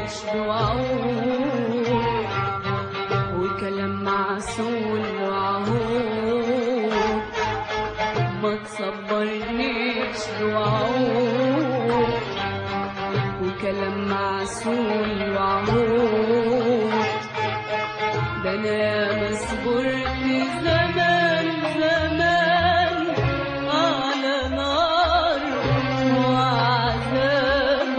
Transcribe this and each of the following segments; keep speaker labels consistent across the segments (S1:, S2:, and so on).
S1: تصبرنيش بوعود وكلام معسول وعهود ما تصبرنيش بوعود وكلام معسول وعهود ده انا ما صبرت زمان زمان على نار وعذاب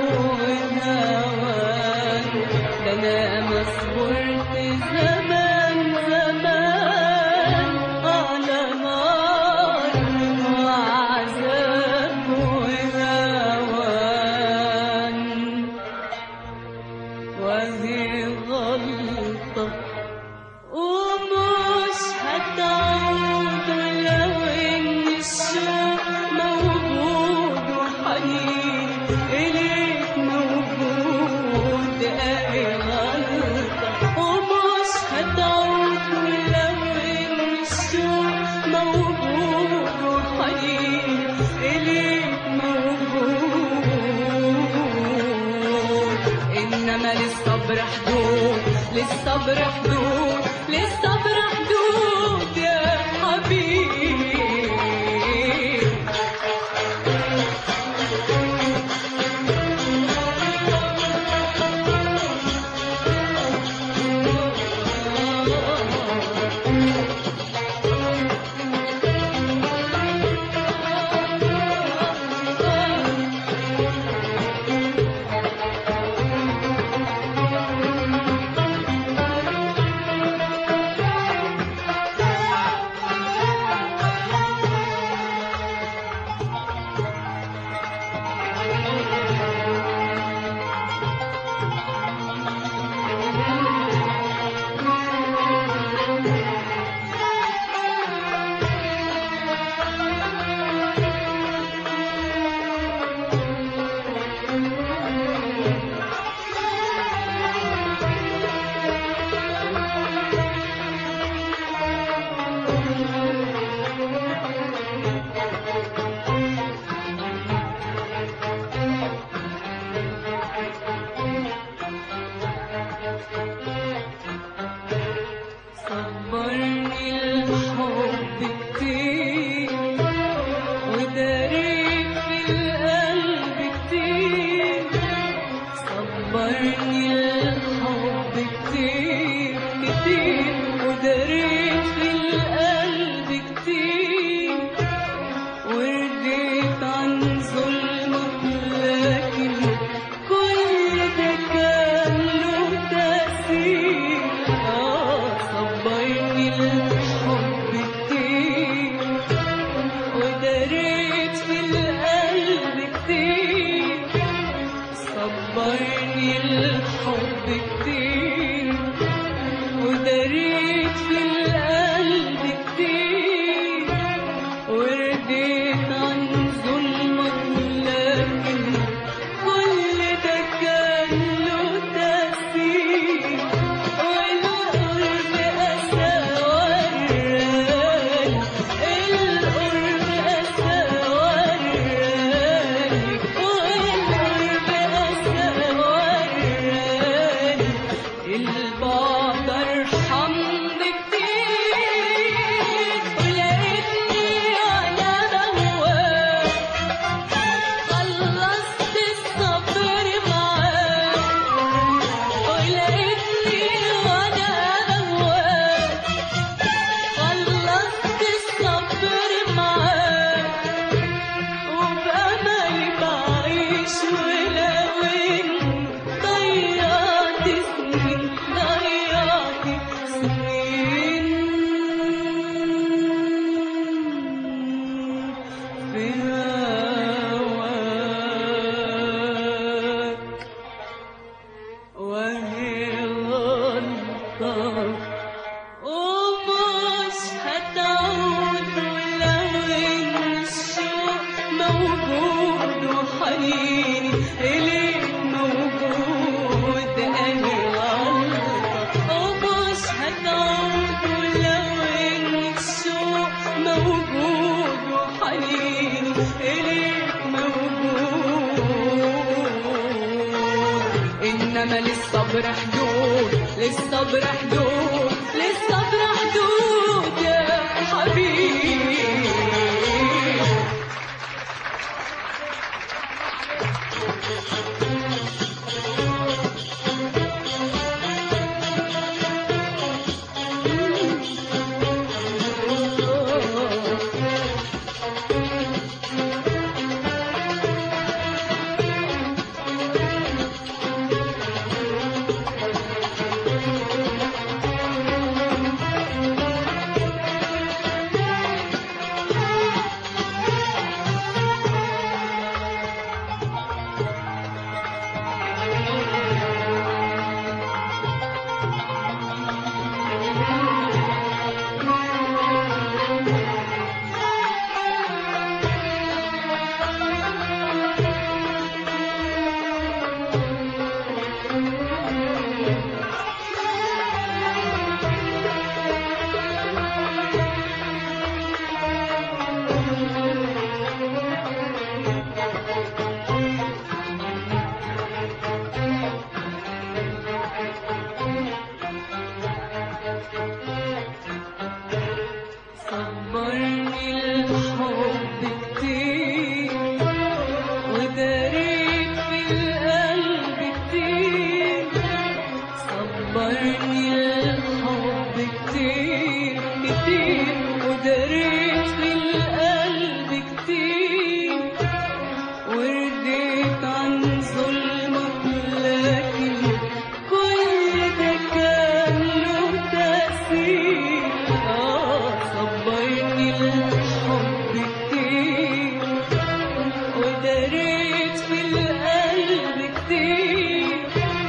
S1: ونوال ده انا ما صبرت زمان زمان على نار وعذاب ونوال وهي غلطة ومش هتعود ولو إن الشوق موجود وحنين إليك موجود أهي غلطة ومش هتعود ولو إن الشوق موجود وحنين إليك موجود إنما للصبر حدود للصبر حدود للصبر حدود يا حبيبي صبرني الحب كتير وداريك في القلب كتير صبرني الحب كتير كتير وداريك في القلب كتير ورديت عن ظلمك لكن كل ده كان له تأثير آه صبرني الحب كتير وداريت في القلب كتير صبرني الحب كتير وداريت في القلب كتير ورديت عن ظلمك لكن كل ده كان له تأثير والقرب أسى وراني القرب أسى وراني والقرب أسى وراني البعد أرحم بكتير ولقيتني على هواك خلصت الصبر معاك ولقيتني وانا هواك خلصت الصبر معاك وبأملي بعيش ولو إني ضيعت سنين ضيعت سنين في هواك وهي غلطة ومش هتعود ولو إن الشوق موجود وحنيني إليك موجود أنا غلطة ومش هتعود ولو إن الشوق موجود وحنيني إليك موجود إنما للصبر حدود للصبر حدود للصبر حدود يا حبيبي صبرني الحب كتير وداريت في القلب كتير صبرني الحب كتير كتير وداريت في القلب كتير ورديت عن ظلمك لكن كل ده كان له تأثير آه صبرني الحب كتير وداريت في القلب كتير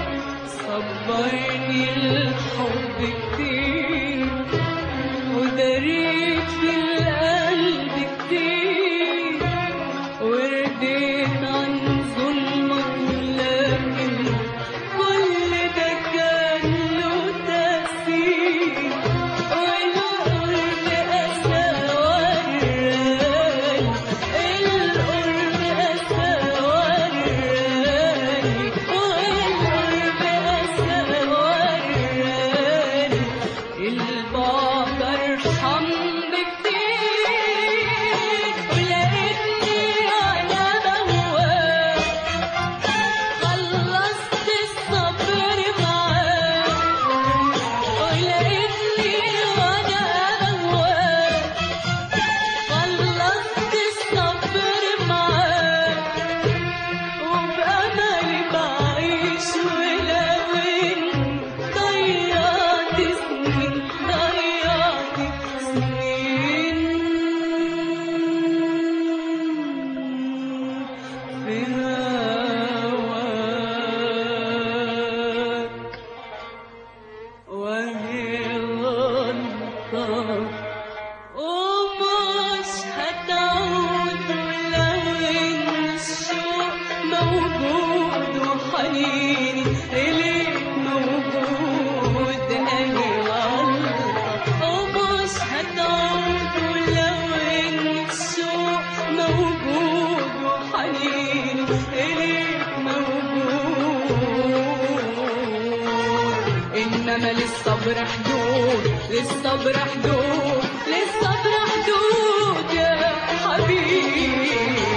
S1: صبرني الحب كتير وداريت في القلب كتير ورديت عن ظلمك لكن كل ده كان له تأثير والقرب أسى وراني القرب أسى وراني والقرب أسى وراني البعد أرحم بكتير ولقيتني أنا بهواك خلصت الصبر معاك ولقيتني وأنا بهواك خلصت الصبر معاك وبأملي بعيش ولو إني ضيعت سنين ضيعت سنين في هواك وهي غلطة ومش هتعود ولو إن الشوق موجود وحنيني إليك موجود أهي غلطة ومش هتعود ولو إن الشوق موجود وحنيني إليك موجود إنما للصبر حدود للصبر حدود للصبر حدود يا حبيبي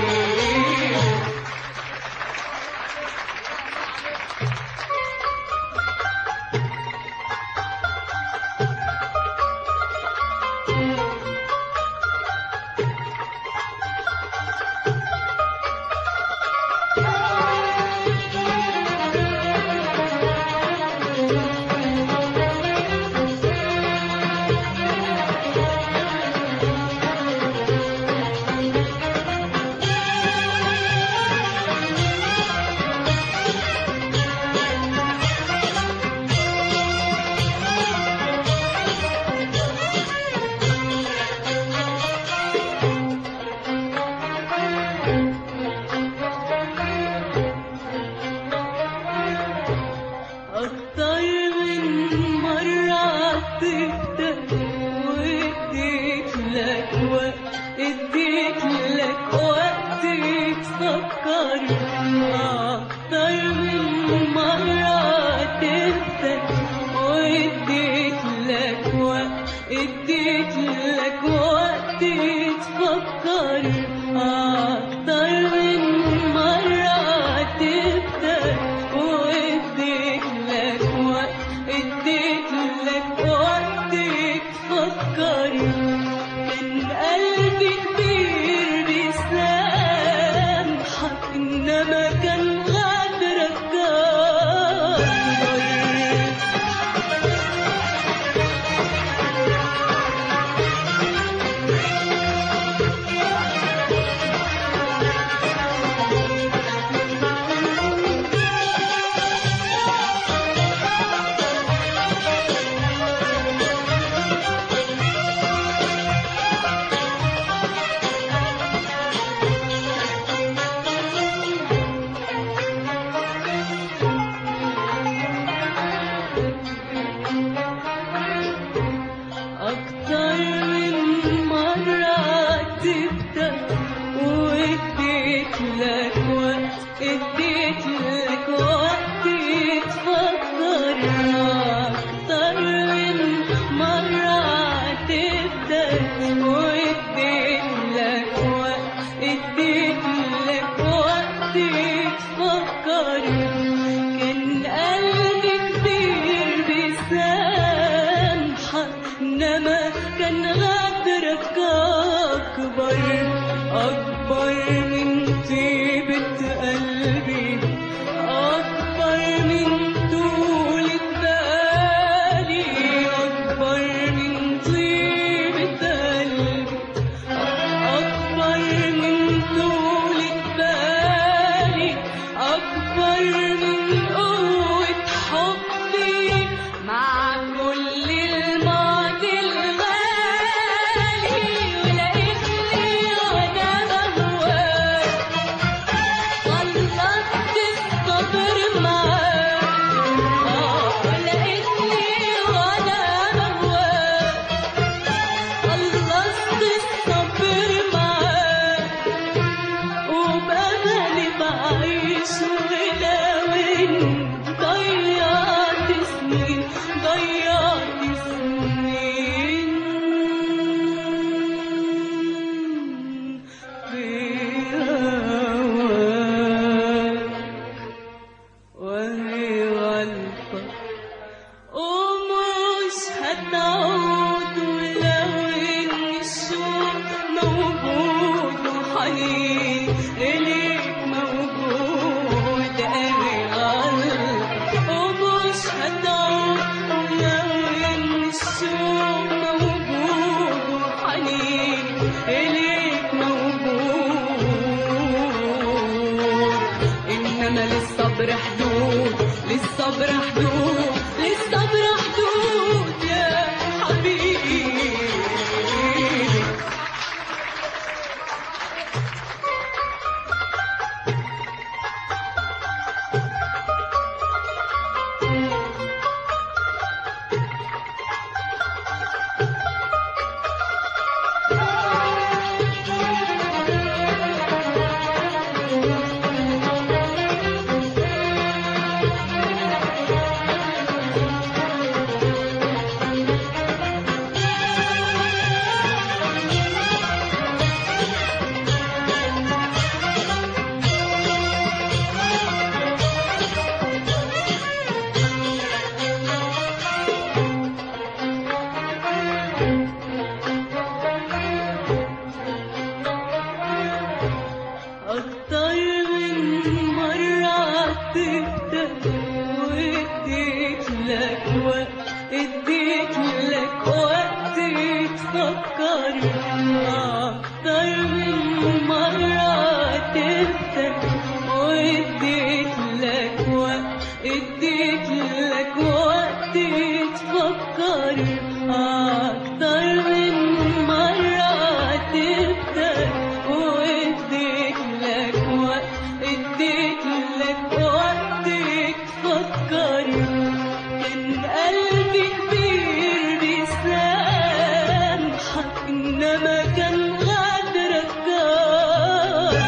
S1: اديت لك وقت تفكر اكتر من مرة تفكر أكتر من مرة تبدأ واديت لك وقت اديت لك وقت تفكر كان قلبي كبير بيسامحك إنما كان غدرك جار أكتر من مرة تبدأ واديت لك وقت اديت لك وقت تفكر أكتر من مرة تبدأ واديت لك وقت اديت لك وقت تفكر كان قلبي كبير بيسامحك إنما كان غدرك أكبر أكبر من طيبة قلبي أكبر من طولة بالي أكبر من طيبة قلبي أكبر من طولة بالي أكبر من قوة حبي مع كل الماضي الغالي ولقيتني وأنا بهواك خلصت الصبر معاك آه لقيتني وأنا بهواك خلصت الصبر معاك وبأملي بعيش ولو إن ضيعت سنين ضيعت سنين في هواك وهي غلطة ومش هتعود ولو إن الشوق موجود وحنين إليك موجود أهي غلط ومش هتعود ولو إن الشوق موجود وحنين إليك موجود إنما للصبر حدود للصبر حدود للصبر حدود يا حبيبي أكتر من مرة تبدأ واديت لك وقت اديت لك وقت تفكر أكتر من مرة تبدأ واديت لك وقت اديت لك وقت تفكر أكتر من مرة تبدأ واديت لك وقت اديت لك وقت تفكر كان قلبي كبير بيسامحك إنما كان غدرك أكبر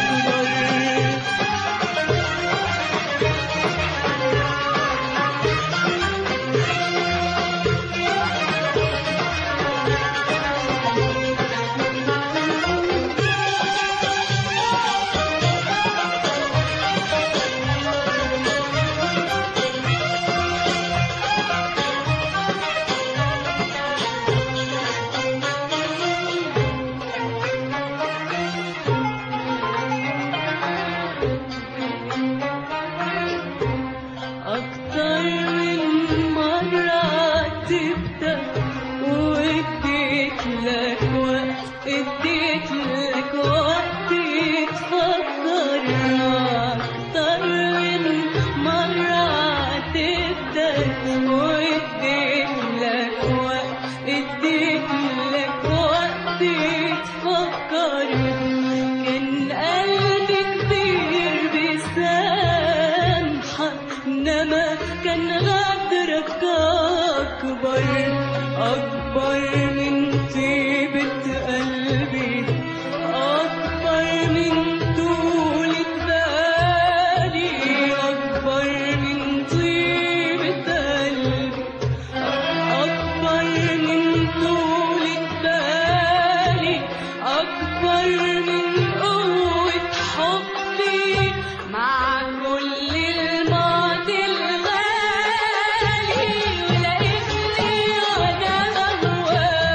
S1: أكبر أكبر من طيبة قلبي أكبر من طولة بالي أكبر من طيبة قلبي أكبر من طولة بالي أكبر من قوة حبي مع كل الماضي الغالي ولقيتني وأنا بهواك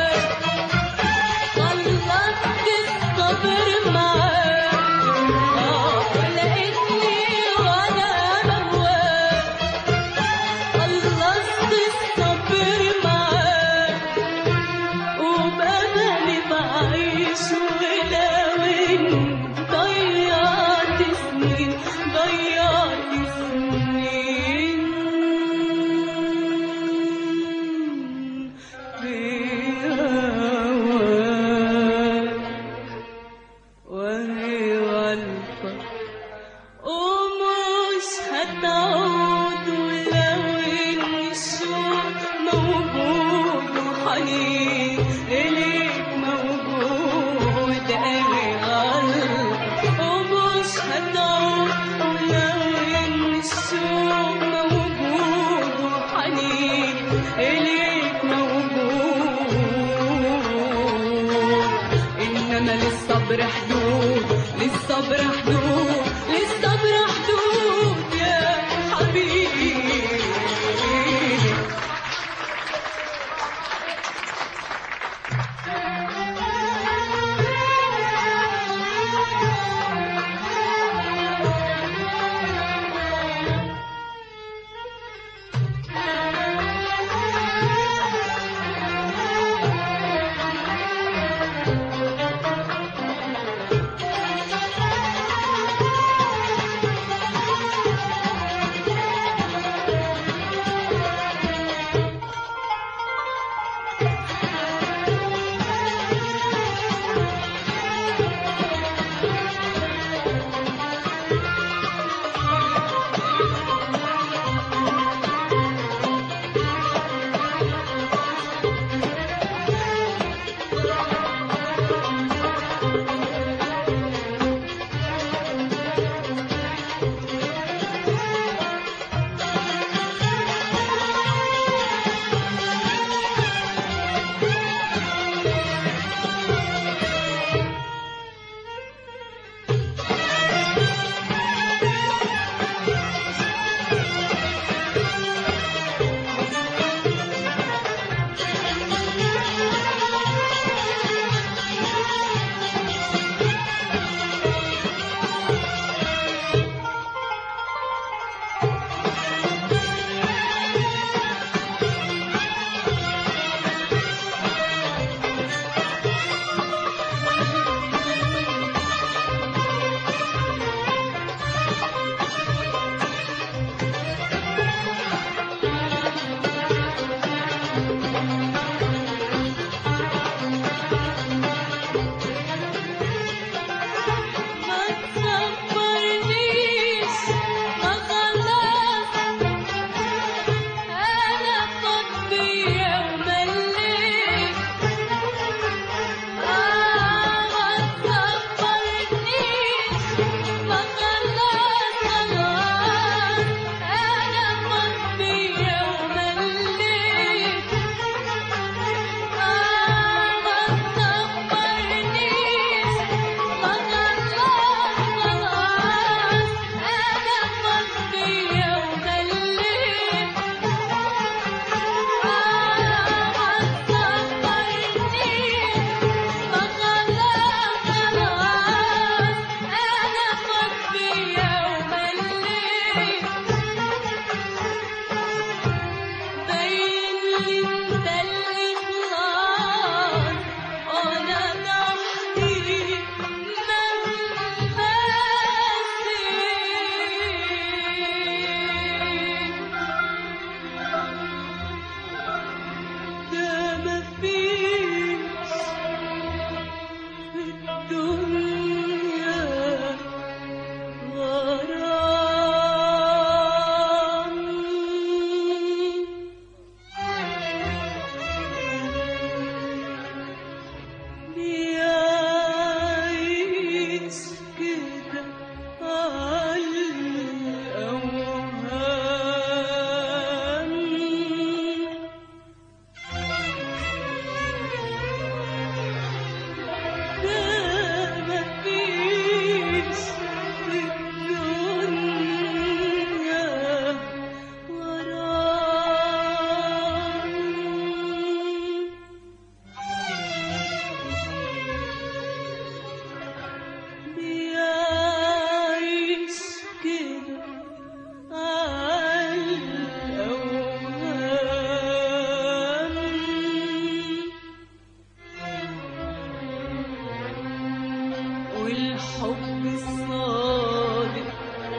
S1: الصادق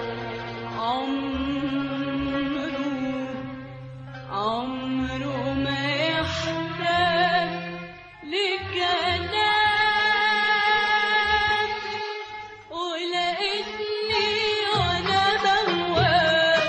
S1: عمره عمره ما يحتاج لكلام ولقيتني وانا بهواك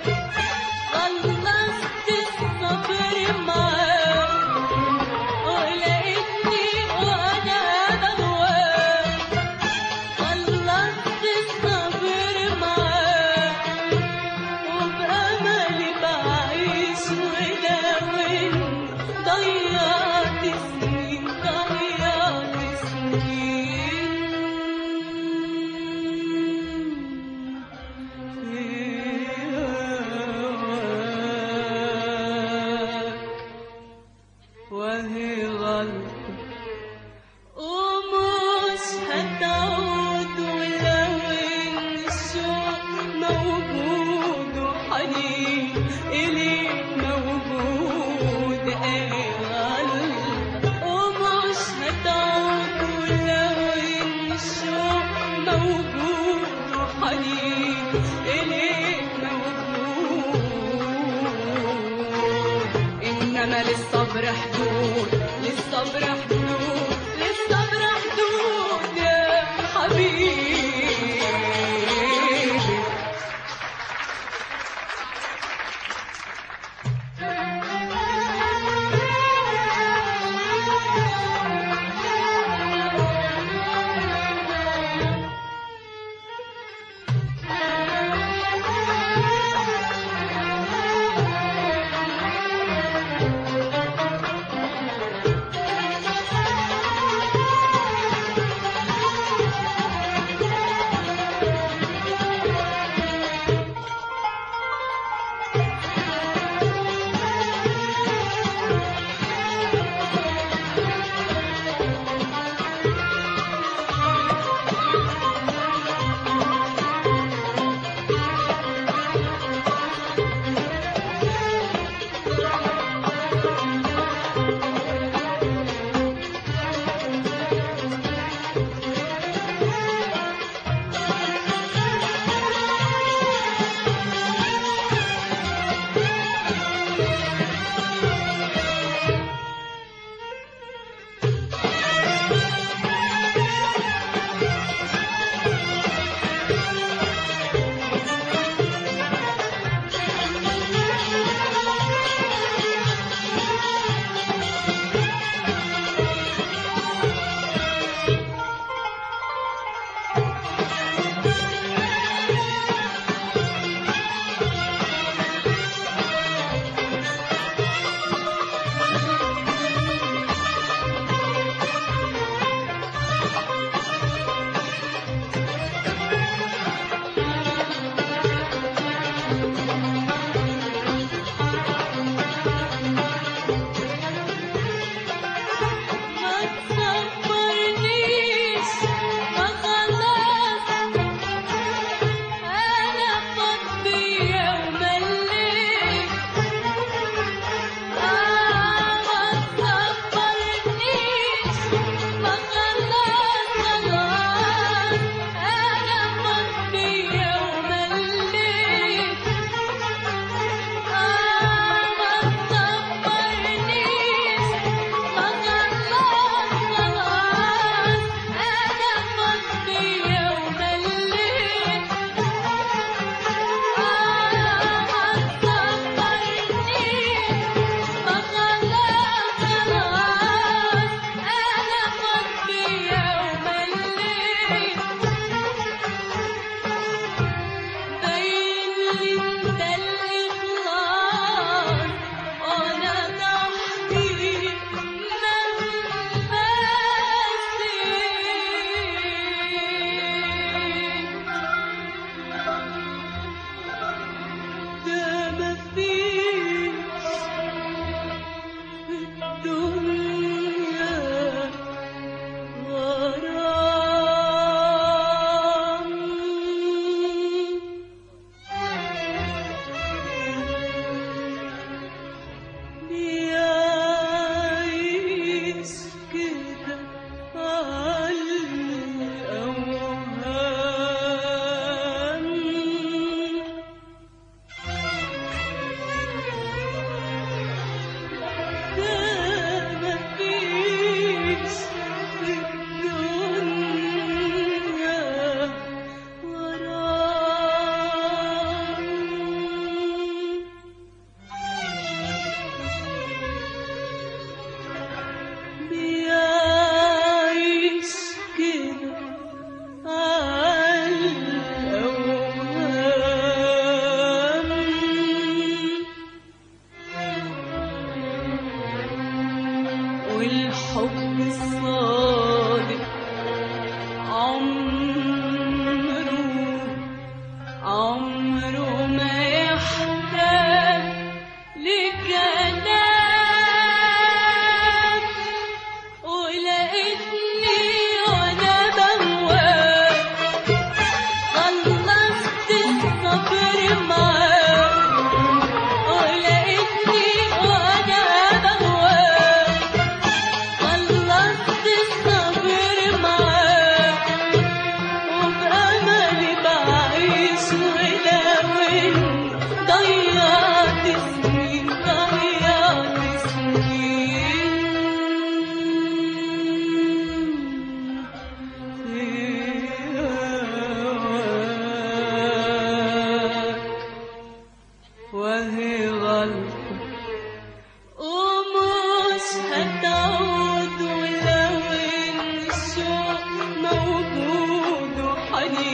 S1: خلصت الصبر معاك ولقيتني وانا بهواك خلصت الصبر معاك وبأملي بعيش ولون ضيعت سنين ضيعت سنين في هواك وهي غلطة ومش هتعود ولو ان الشوق موجود وحنين اليك موجود ايه غلطة ومش هتعود ولو ان الشوق موجود وحنين اليك موجود إنما للصبر حدود للصبر حدود للصبر حدود يا حبيبي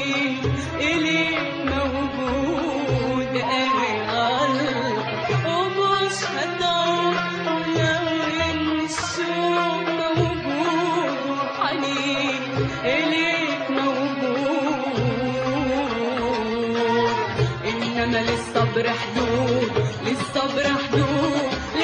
S1: حنين إليك موجود قوي قلب ومش هتعود لو إن الشوق موجود حنين إليك موجود إنما للصبر حدود للصبر حدود